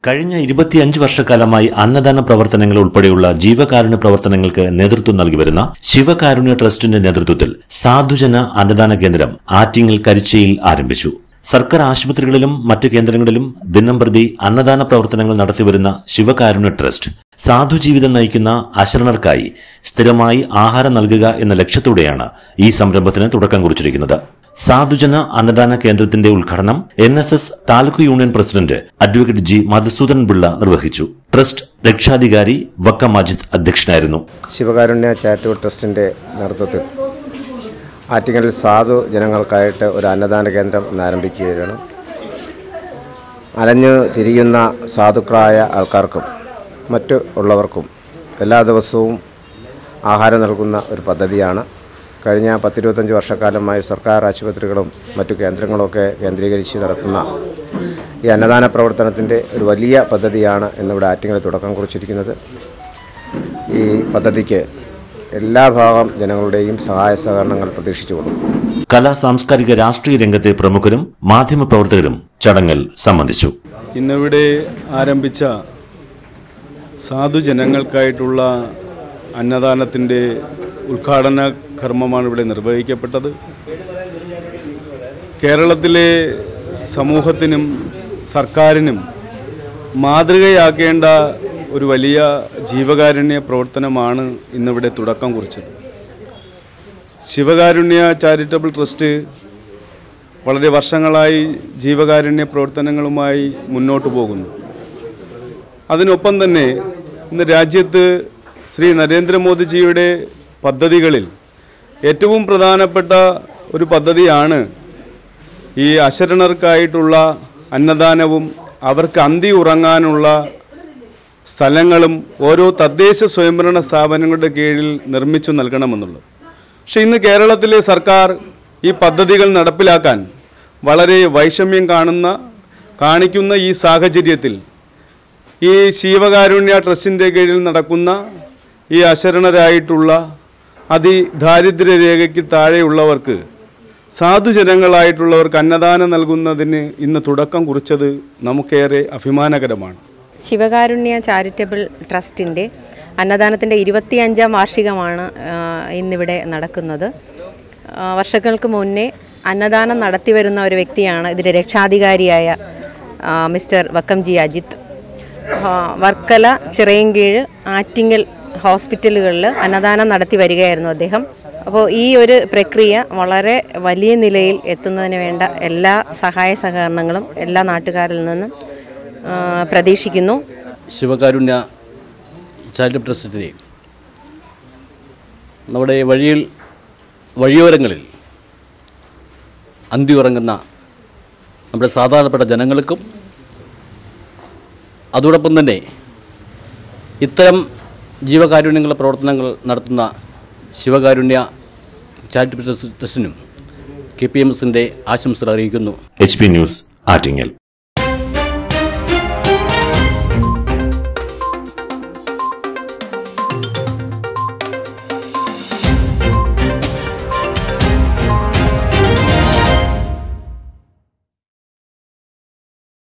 കഴിഞ്ഞ ഇരുപത്തിയഞ്ച് വർഷക്കാലമായി അന്നദാന പ്രവർത്തനങ്ങൾ ഉൾപ്പെടെയുള്ള ജീവകാരുണ്യ പ്രവർത്തനങ്ങൾക്ക് നേതൃത്വം നൽകി വരുന്ന ശിവകാരുണ്യ ട്രസ്റ്റിന്റെ നേതൃത്വത്തിൽ സാധുജന അന്നദാന കേന്ദ്രം ആറ്റിങ്ങൽ കരിച്ചയിൽ ആരംഭിച്ചു സർക്കാർ ആശുപത്രികളിലും മറ്റ് കേന്ദ്രങ്ങളിലും ദിനംപ്രതി അന്നദാന പ്രവർത്തനങ്ങൾ നടത്തിവരുന്ന ശിവകാരുണ്യ ട്രസ്റ്റ് സാധുജീവിതം നയിക്കുന്ന അശരണർക്കായി സ്ഥിരമായി ആഹാരം നൽകുക എന്ന ലക്ഷ്യത്തോടെയാണ് ഈ സംരംഭത്തിന് തുടക്കം കുറിച്ചിരിക്കുന്നത് സാധുജന അന്നദാന കേന്ദ്രത്തിന്റെ ഉദ്ഘാടനം N S S taluk union president advocate G Madhusudan Pillai നിർവഹിച്ചു ട്രസ്റ്റ് രക്ഷാധികാരി വക്ക മാജിദ് അധ്യക്ഷനായിരുന്നു ശിവകാരുണ്യ ചാരിറ്റബിൾ ട്രസ്റ്റിൻ്റെ നേതൃത്വത്തിൽ ആറ്റിങ്ങലിൽ സാധു ജനങ്ങൾക്കായിട്ട് ഒരു അന്നദാന കേന്ദ്രം ഇന്ന് ആരംഭിക്കുകയാണ് അലഞ്ഞു തിരിയുന്ന സാധുക്കളായ ആൾക്കാർക്കും മറ്റു ഉള്ളവർക്കും എല്ലാ ദിവസവും ആഹാരം നൽകുന്ന ഒരു പദ്ധതിയാണ് കഴിഞ്ഞ പത്തിരുപത്തഞ്ച് വർഷക്കാലമായി സർക്കാർ ആശുപത്രികളും മറ്റു കേന്ദ്രങ്ങളൊക്കെ കേന്ദ്രീകരിച്ച് നടത്തുന്ന ഈ അന്നദാന പ്രവർത്തനത്തിൻ്റെ ഒരു വലിയ പദ്ധതിയാണ് ഇന്നിവിടെ ആറ്റിങ്ങൽ തുടക്കം കുറിച്ചിരിക്കുന്നത് ഈ പദ്ധതിക്ക് എല്ലാ ഭാഗം ജനങ്ങളുടെയും സഹായ സഹകരണങ്ങൾ പ്രതീക്ഷിച്ചുകൊള്ളും കലാ സാംസ്കാരിക രാഷ്ട്രീയ രംഗത്തെ പ്രമുഖരും മാധ്യമപ്രവർത്തകരും ചടങ്ങിൽ സംബന്ധിച്ചു ഇന്നിവിടെ ആരംഭിച്ച സാധുജനങ്ങൾക്കായിട്ടുള്ള അന്നദാനത്തിൻ്റെ ഉദ്ഘാടന കർമ്മമാണ് ഇവിടെ നിർവഹിക്കപ്പെട്ടത് കേരളത്തിലെ സമൂഹത്തിനും സർക്കാരിനും മാതൃകയാക്കേണ്ട ഒരു വലിയ ജീവകാരുണ്യ പ്രവർത്തനമാണ് ഇന്നിവിടെ തുടക്കം കുറിച്ചത് ശിവകാരുണ്യ ചാരിറ്റബിൾ ട്രസ്റ്റ് വളരെ വർഷങ്ങളായി ജീവകാരുണ്യ പ്രവർത്തനങ്ങളുമായി മുന്നോട്ട് പോകുന്നു അതിനൊപ്പം തന്നെ ഇന്ന് രാജ്യത്ത് ശ്രീ നരേന്ദ്രമോദിജിയുടെ പദ്ധതികളിൽ ഏറ്റവും പ്രധാനപ്പെട്ട ഒരു പദ്ധതിയാണ് ഈ അശരണർക്കായിട്ടുള്ള അന്നദാനവും അവർക്ക് അന്തി ഉറങ്ങാനുള്ള സ്ഥലങ്ങളും ഓരോ തദ്ദേശ സ്വയംഭരണ സ്ഥാപനങ്ങളുടെ കീഴിൽ നിർമ്മിച്ചു നൽകണമെന്നുള്ളത് പക്ഷെ ഇന്ന് കേരളത്തിലെ സർക്കാർ ഈ പദ്ധതികൾ നടപ്പിലാക്കാൻ വളരെ വൈഷമ്യം കാണുന്ന കാണിക്കുന്ന ഈ സാഹചര്യത്തിൽ ഈ ശിവകാരുണ്യ ട്രസ്റ്റിൻ്റെ കീഴിൽ നടക്കുന്ന ഈ അശരണരായിട്ടുള്ള അതിദാരിദ്ര്യ രേഖയ്ക്ക് താഴെയുള്ളവർക്ക് സാധുജനങ്ങളായിട്ടുള്ളവർക്ക് അന്നദാനം നൽകുന്നതിന് ഇന്ന് തുടക്കം കുറിച്ചത് നമുക്കേറെ അഭിമാനകരമാണ് ശിവകാരുണ്യ ചാരിറ്റബിൾ ട്രസ്റ്റിൻ്റെ അന്നദാനത്തിൻ്റെ ഇരുപത്തിയഞ്ചാം വാർഷികമാണ് ആ, ഇന്നിവിടെ നടക്കുന്നത് ആ, വർഷങ്ങൾക്ക് മുന്നേ അന്നദാനം നടത്തി വരുന്ന ഒരു വ്യക്തിയാണ് ഇതിൻ്റെ രക്ഷാധികാരിയായ ആ, മിസ്റ്റർ വക്കംജി അജിത്ത് ആ, വർക്കല ചിറയൻകീഴ് ആറ്റിങ്ങൽ ഹോസ്പിറ്റലുകളിൽ അന്നദാനം നടത്തി വരികയായിരുന്നു അദ്ദേഹം അപ്പോൾ ഈ ഒരു പ്രക്രിയ വളരെ വലിയ നിലയിൽ എത്തുന്നതിന് വേണ്ട എല്ലാ സഹായ സഹകരണങ്ങളും എല്ലാ നാട്ടുകാരിൽ നിന്നും ആ, പ്രതീക്ഷിക്കുന്നു ശിവകാരുണ്യ ചാരിറ്റബിൾ ട്രസ്റ്റിൻ്റെ നമ്മുടെ വഴിയിൽ വഴിയോരങ്ങളിൽ അന്തി ഉറങ്ങുന്ന നമ്മുടെ സാധാരണപ്പെട്ട ജനങ്ങൾക്കും അതോടൊപ്പം തന്നെ ഇത്തരം ജീവകാരുണ്യങ്ങളുടെ പ്രവർത്തനങ്ങൾ നടത്തുന്ന ശിവകാരുണ്യ ചാരിറ്റബിൾ ട്രസ്റ്റ് ട്രസ്റ്റിനും കെ പി എം എസിൻ്റെ ആശംസകൾ അറിയിക്കുന്നു എച്ച് പി ന്യൂസ് ആറ്റിങ്ങൽ